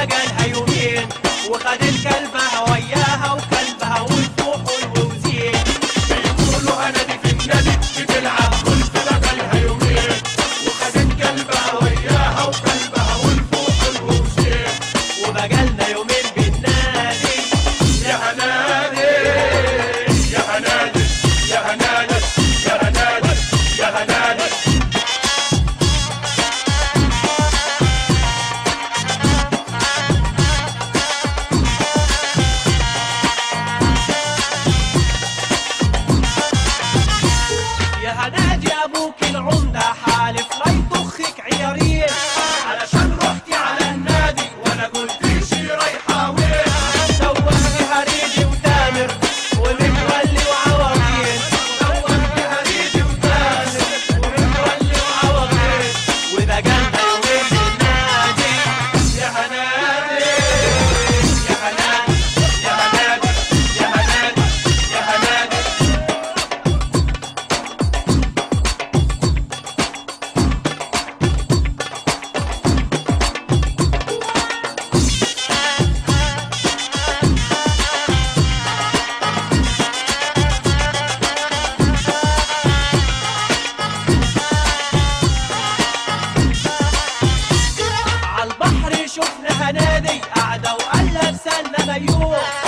بقالها يومين وخدت كلبها وياها وكلبها والفوح والوزين بيقولوا هنادي في النادي بتلعب جولف بقالها يومين وخدت كلبها وياها وكلبها والفوق والوزين وبقالنا يومين بالنادي يا هنادي يا هنادي يا هنادي يا هنادي يا هنادي يا هنادي ابوك العمدة حالف لا يطخك عيارين علشان رحتي على النادي وانا قلت شي رايحه وين سوحت هريدي وتامر ومتولي وعواقين دوقت هريدي وتامر ومتولي وعواقين وبقالنا يومين بالنادي يا هنادي يا هنادي يا هنادي يا هنادي يا هنادي عالبحر شفنا هنادي قاعدة وقلب سلمى ميوم